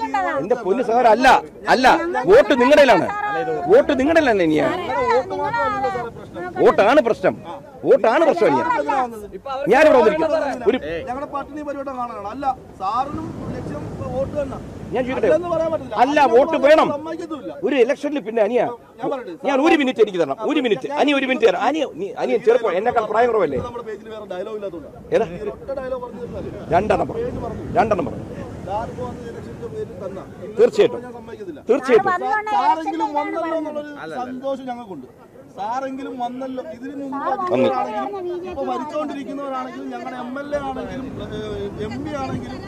പറയേണ്ടതാ എന്റെ പൊന്നു സാർ അല്ല അല്ല വോട്ട് നിങ്ങളുടെയിലാണ് വോട്ട് നിങ്ങളുടെയിലാണ് ഇനിയ വോട്ടാണ് പ്രശ്നം വോട്ടാണ് പ്രശ്നം ഇനിയ ഞാനിവിടെ വന്നിരിക്കുന്നു ഒരു ഞങ്ങളുടെ പട്ടിണി പരിവട്ടം കാണാനാണ് അല്ല സാറിനും ലക്ഷ്യം വോട്ട് തന്നെ ഞാൻ ചോദിക്കട്ടെ അല്ലെന്ന് പറയാൻ പറ്റില്ല അല്ല വോട്ട് വേണം സമ്മതിക്കത്തുമില്ല ഒരു ഇലക്ഷനിൽ പിന്നെ അനിയ ഞാൻ ഒരു മിനിറ്റ് എനിക്ക് തരണം ഒരു മിനിറ്റ് അനി ഒരു മിനിറ്റ് തരാം അനിയ നീ അനിയ ചെറുപ്പം എന്നെക്കാൾ പ്രായം കുറവല്ലേ നമ്മുടെ പേജിൽ വേറെ ഡയലോഗ് ഇല്ലാത്തതുകൊണ്ട് ഏതാ ഒറ്റ ഡയലോഗ് പറഞ്ഞു തരുന്നല്ലേ രണ്ടെണ്ണം പറഞ്ഞു രണ്ടെണ്ണം പറഞ്ഞു സാറിപ്പോ വന്ന് ഇലക്ഷന്റെ പേരിൽ തന്ന തീർച്ചയായിട്ടും ഞാൻ സമ്മതിക്കത്തില്ല തീർച്ചയായിട്ടും സാറെങ്കിലും വന്നല്ലോ എന്നുള്ളൊരു സന്തോഷം ഞങ്ങൾക്കുണ്ട് സാറെങ്കിലും വന്നല്ലോ ഇതിന് മുമ്പാണെങ്കിലും ഇപ്പൊ ഭരിച്ചുകൊണ്ടിരിക്കുന്നവരാണെങ്കിലും ഞങ്ങളുടെ എം എൽ എ ആണെങ്കിലും എം പി ആണെങ്കിലും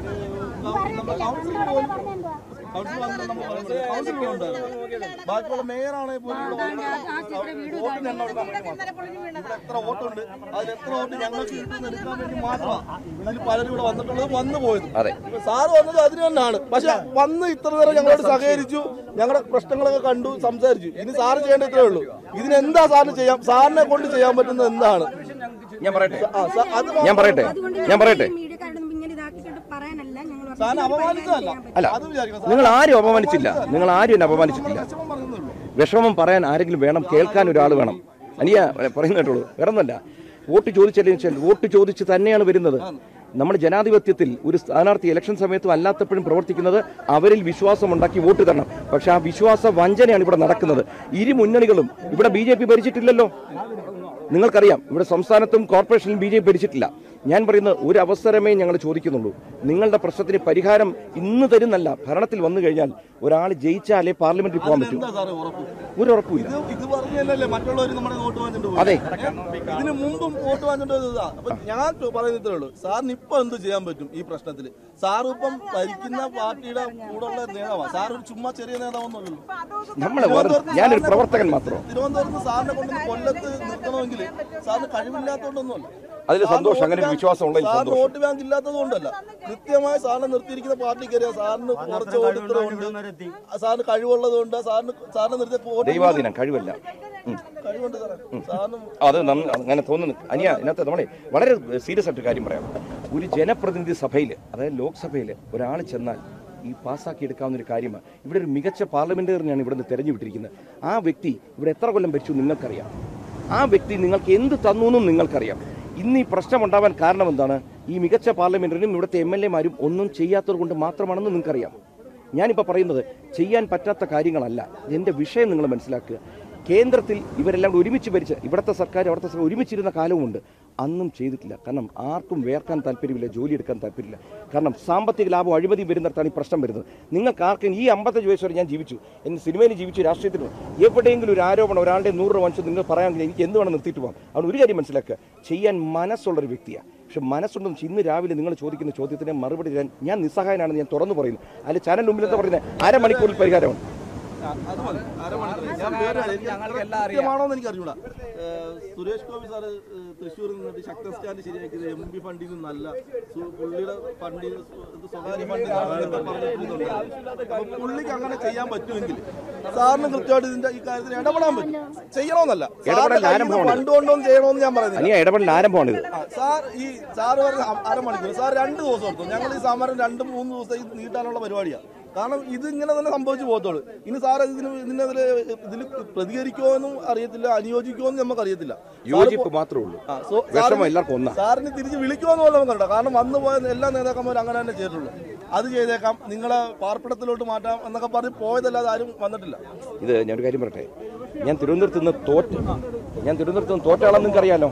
കൗൺസിൽ പോലും കൗൺസിൽ വന്ന് നമ്മൾ പറയുന്നത് കൗൺസിൽ ഉണ്ടായിരുന്നു ബാക്കിയുള്ള മേയർ ആണെങ്കിൽ പോലും ഇവിടെ വന്ന് വോട്ടിന് എണ്ണം എടുക്കാൻ വേണ്ടി മാത്രം. ഇവിടെ എത്ര വോട്ടുണ്ട് അതിൽ എത്ര വോട്ട് ഞങ്ങൾക്ക് കിട്ടുന്ന എടുക്കാൻ വേണ്ടി മാത്രമാണ് ഇതിൽ പലരും ഇവിടെ വന്നിട്ടുള്ളത് വന്നു പോയത് അതെ സാറ് വന്നത് അതിന് തന്നെയാണ് പക്ഷെ വന്ന് ഇത്ര നേരം ഞങ്ങളോട് സഹകരിച്ചു ഞങ്ങളുടെ പ്രശ്നങ്ങളൊക്കെ കണ്ടു സംസാരിച്ചു ഇനി സാറ് ചെയ്യേണ്ട ഇത്രേ ഉള്ളൂ ഇതിനെന്താ സാറിന് ചെയ്യാം സാറിനെ കൊണ്ട് ചെയ്യാൻ പറ്റുന്നത് എന്താണ് ഞാൻ പറയട്ടെ ആ, സാ- അത് ഞാൻ പറയട്ടെ ഞാൻ പറയട്ടെ മീഡിയക്കാരോട് ഇങ്ങനെ ഇതാക്കിക്കൊണ്ട് പറയാനല്ല ഞങ്ങൾ സാറിനെ അപമാനിച്ചതല്ല അല്ല അത് വിചാരിക്കണം നിങ്ങൾ ആരും അപമാനിച്ചില്ല നിങ്ങൾ ആരും എന്നെ അപമാനിച്ചിട്ടില്ല വിഷമം പറഞ്ഞതേ ഉള്ളൂ വിഷമം പറയാൻ ആരെങ്കിലും വേണം കേൾക്കാൻ ഒരാൾ വേണം അനിയ പറയുന്ന കേട്ടോളൂ വേറെ ഒന്നല്ല വോട്ട് ചോദിച്ചല്ലേ വെച്ചാൽ വോട്ട് ചോദിച്ച് തന്നെയാണ് വരുന്നത് നമ്മുടെ ജനാധിപത്യത്തിൽ ഒരു സ്ഥാനാർത്ഥി ഇലക്ഷൻ സമയത്തും അല്ലാത്തപ്പോഴും പ്രവർത്തിക്കുന്നത് അവരിൽ വിശ്വാസം ഉണ്ടാക്കി വോട്ട് തരണം പക്ഷെ ആ വിശ്വാസ വഞ്ചനയാണ് ഇവിടെ നടക്കുന്നത് ഇരു മുന്നണികളും ഇവിടെ ബി ജെ പി ഭരിച്ചിട്ടില്ലല്ലോ നിങ്ങൾക്കറിയാം ഇവിടെ സംസ്ഥാനത്തും കോർപ്പറേഷനിലും ബി ജെ പി ഭരിച്ചിട്ടില്ല ഞാൻ പറയുന്നത് ഒരു അവസരമേ ഞങ്ങൾ ചോദിക്കുന്നുള്ളൂ നിങ്ങളുടെ പ്രശ്നത്തിന് പരിഹാരം ഇന്ന് തരുന്നല്ല ഭരണത്തിൽ വന്നു കഴിഞ്ഞാൽ ഒരാൾ ജയിച്ചാലേ പാർലമെന്റിൽ പോകാൻ പറ്റൂ എന്താ സാറേ ഉറപ്പ് ഒരു ഉറപ്പുമില്ല ഇത് ഇത് പറഞ്ഞല്ലേ മറ്റുള്ളവർ നമ്മുടെ വോട്ട് വാങ്ങിച്ചിട്ട് പോയി. അതെ. ഏ? ഇതിന് മുമ്പും വോട്ട് വാങ്ങിച്ചിട്ട് ഇതാ അപ്പൊ ഞാൻ പറയുന്നത് ഇത്രേ ഉള്ളൂ സാറിന് ഇപ്പൊ എന്ത് ചെയ്യാൻ പറ്റും ഈ പ്രശ്നത്തിൽ സാർ ഇപ്പം ഭരിക്കുന്ന പാർട്ടിയുടെ കൂടെ ഉള്ള നേതാവാ സാർ ഒരു ചുമ്മാ ചെറിയ നേതാവൊന്നുമല്ലല്ലോ നമ്മളെ വെറുതെ ഞാനൊരു പ്രവർത്തകൻ മാത്രം തിരുവനന്തപുരത്ത് സാറിനെ കൊണ്ട് കൊല്ലത്ത് നിർത്തണമെങ്കിൽ സാറിന് കഴിവില്ലാത്തതുകൊണ്ടൊന്നുമല്ല അതിൽ സന്തോഷം അങ്ങനെ ഒരു വിശ്വാസം ഉള്ളതിൽ സാറിന് സന്തോഷം വോട്ട് ബാങ്ക് ഇല്ലാത്തത് കൊണ്ടല്ല കൃത്യമായി സാറിനെ നിർത്തിയിരിക്കുന്ന പാർട്ടിക്ക് അറിയാം സാറിന് കുറച്ച് വോട്ട് ഇത്ര ഉണ്ട് സാറിന് കഴിവുള്ളത് കൊണ്ട് സാറിന് സാറിനെ നിർത്തിയ വോട്ട് ദൈവാധീനം കഴിവല്ല ഉം. കഴിവുണ്ട് സാറേ സാറിന് അത് നന്ന- അങ്ങനെ തോന്നുന്നു അനിയ ഇതിനകത്ത് നമ്മളെ വളരെ സീരിയസ് ആയിട്ട് കാര്യം പറയാം ഒരു ജനപ്രതിനിധി സഭയിൽ അതായത് ലോക്സഭയിൽ ഒരാൾ ചെന്നാൽ ഈ പാസ്സാക്കി എടുക്കാവുന്ന ഒരു കാര്യമാണ് ഇവിടെ ഒരു മികച്ച പാർലമെന്ററിനെയാണ് ഇവിടെ നിന്ന് തെരഞ്ഞുവിട്ടിരിക്കുന്നത് ആ വ്യക്തി ഇവിടെ എത്ര കൊല്ലം ഭരിച്ചു നിങ്ങൾക്കറിയാം ആ വ്യക്തി നിങ്ങൾക്ക് എന്ത് തന്നു എന്നും നിങ്ങൾക്കറിയാം ഇന്ന് ഈ പ്രശ്നം ഉണ്ടാവാൻ കാരണം എന്താണ് ഈ മികച്ച പാർലമെന്ററിനും ഇവിടുത്തെ എം എൽ എമാരും ഒന്നും ചെയ്യാത്തത് കൊണ്ട് മാത്രമാണെന്ന് നിങ്ങൾക്കറിയാം ഞാനിപ്പോൾ പറയുന്നത് ചെയ്യാൻ പറ്റാത്ത കാര്യങ്ങളല്ല എൻ്റെ വിഷയം നിങ്ങൾ മനസ്സിലാക്കുക കേന്ദ്രത്തിൽ ഇവരെല്ലാം കൂടി ഒരുമിച്ച് ഭരിച്ച ഇവിടുത്തെ സർക്കാർ അവിടുത്തെ സർക്കാർ ഒരുമിച്ചിരുന്ന കാലവുമുണ്ട് അന്നും ചെയ്തിട്ടില്ല കാരണം ആർക്കും വേർക്കാൻ താല്പര്യമില്ല ജോലി എടുക്കാൻ താല്പര്യമില്ല കാരണം സാമ്പത്തിക ലാഭം അഴിമതി വരുന്നിടത്താണ് ഈ പ്രശ്നം വരുന്നത് നിങ്ങൾക്ക് ആർക്കും ഈ അമ്പത്തഞ്ച് വയസ്സ് വരെ ഞാൻ ജീവിച്ചു എന്നെ സിനിമയിൽ ജീവിച്ചു രാഷ്ട്രീയത്തിലും എവിടെയെങ്കിലും ഒരു ആരോപണം ഒരാളുടെ നൂറ് രൂപ വാങ്ങിച്ചു നിങ്ങൾ പറയാമെങ്കിൽ എനിക്ക് എന്ത് വേണം നിർത്തിയിട്ട് പോകാം അതുകൊണ്ട് ഒരു കാര്യം മനസ്സിലാക്കുക ചെയ്യാൻ മനസ്സുള്ളൊരു വ്യക്തിയാണ് പക്ഷെ മനസ്സുണ്ടെന്ന് വെച്ചാൽ ഇന്ന് രാവിലെ നിങ്ങൾ ചോദിക്കുന്ന ചോദ്യത്തിന് മറുപടി തരാൻ ഞാൻ നിസ്സഹായനാണെന്ന് ഞാൻ തുറന്നു പറയുന്നു അതിൽ ചാനൽ മുമ്പിൽ എന്താ പറയുന്നത് അരമണിക്കൂറിൽ പരിഹാരമാണ് അത് മതി അരമണിക്കൂർ ഞാൻ വേറെ എനിക്ക് കൃത്യമാണോന്ന് എനിക്ക് അറിഞ്ഞൂടാ ഏഹ് സുരേഷ് ഗോപി സാറ് ഏഹ് തൃശ്ശൂരിൽ നിന്നിട്ട് ശക്തൻ സ്റ്റാൻഡ് ശരിയാക്കിയത് എം പി ഫണ്ടിൽ നിന്നല്ല സു- പുള്ളിയുടെ ഫണ്ടിൽ ഇത് സ്വകാര്യ ഫണ്ടിൽ നിന്നാണെന്നൊക്കെ പറഞ്ഞിട്ടുണ്ട് അപ്പൊ പുള്ളിക്ക് അങ്ങനെ ചെയ്യാൻ പറ്റുമെങ്കിൽ സാറിന് കൃത്യമായിട്ട് ഇതിന്റെ ഈ കാര്യത്തിൽ ഇടപെടാൻ പറ്റും ചെയ്യണമെന്നല്ല ഇടപെടൽ സാറിന്റെ കയ്യിൽ നിന്ന് ആരംഭമാണ്. ഫണ്ട് കൊണ്ടൊന്നും ചെയ്യണമെന്ന് ഞാൻ പറയുന്നില്ല അനിയ ഇടപെടൽ ആരംഭമാണിത് ആ, സാർ ഈ സാർ പറഞ്ഞ അ- അരമണിക്കൂർ സാർ രണ്ട് ദിവസം എടുത്തു ഞങ്ങൾ ഈ സമരം രണ്ട് മൂന്ന് ദിവസം ഇത് നീട്ടാനുള്ള പരിപാടിയാണ് കാരണം ഇത് ഇങ്ങനെ തന്നെ സംഭവിച്ചു പോകത്തുള്ളൂ ഇനി സാർ ഇതിന് ഇതിനെതിരെ ഇതിൽ പ്രതികരിക്കുമോ എന്നും അറിയത്തില്ല അനുയോജിക്കുമോ എന്നും നമുക്ക് അറിയത്തില്ല യോജിപ്പ് മാത്രമേ ഉള്ളൂ ആ, സോ- വിഷമം സാറിന് എല്ലാവർക്കും ഒന്നാ സാറിന് തിരിച്ച് വിളിക്കുമെന്ന് പോലും നമുക്ക് അറിയാം കാരണം വന്നു പോയ എല്ലാ നേതാക്കന്മാരും അങ്ങനെ തന്നെ ചെയ്തിട്ടുള്ളൂ അത് ചെയ്തേക്കാം നിങ്ങളെ പാർപ്പിടത്തിലോട്ട് മാറ്റാം എന്നൊക്കെ പറഞ്ഞ് പോയതല്ലാതെ ആരും വന്നിട്ടില്ല ഇത് ഞാനൊരു കാര്യം പറയട്ടെ ഞാൻ തിരുവനന്തപുരത്ത് നിന്ന് തോറ്റ് ഞാൻ തിരുവനന്തപുരത്ത് നിന്ന് തോറ്റ ആളെന്ന് നിങ്ങൾക്ക് അറിയാലോ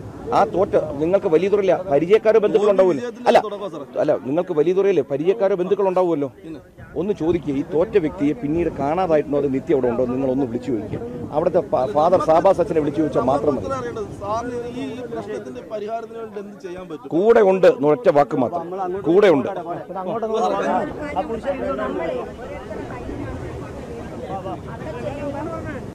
ആ തോറ്റ് നിങ്ങൾക്ക് വലിയ തുറയില്ല പരിചയക്കാരോ ബന്ധുക്കളോ ഉണ്ടാവുമല്ലോ അല്ല തുടക്കം സാറേ അല്ല നിങ്ങൾക്ക് വലിയ തുറയില്ലേ പരിചയക്കാരോ ബന്ധുക്കൾ ഉണ്ടാവുമല്ലോ ഒന്ന് ചോദിക്കുക ഈ തോറ്റ വ്യക്തിയെ പിന്നീട് കാണാതായിട്ടുണ്ടോ അത് നിത്യം അവിടെ ഉണ്ടോ നിങ്ങൾ ഒന്ന് വിളിച്ചു ചോദിക്കുക അവിടുത്തെ ഫാ- ഫാദർ സാബാസ് അച്ഛനെ വിളിച്ചു ചോദിച്ചാൽ മാത്രം മതി ഇത്ര അറിയേണ്ടത് സാറിന് ഈ ഈ പ്രശ്നത്തിന്റെ പരിഹാരത്തിന് വേണ്ടി എന്ത് ചെയ്യാൻ പറ്റും കൂടെ ഉണ്ട് എന്ന് ഒറ്റ വാക്ക് മാത്രം കൂടെ ഉണ്ട് നമ്മളെ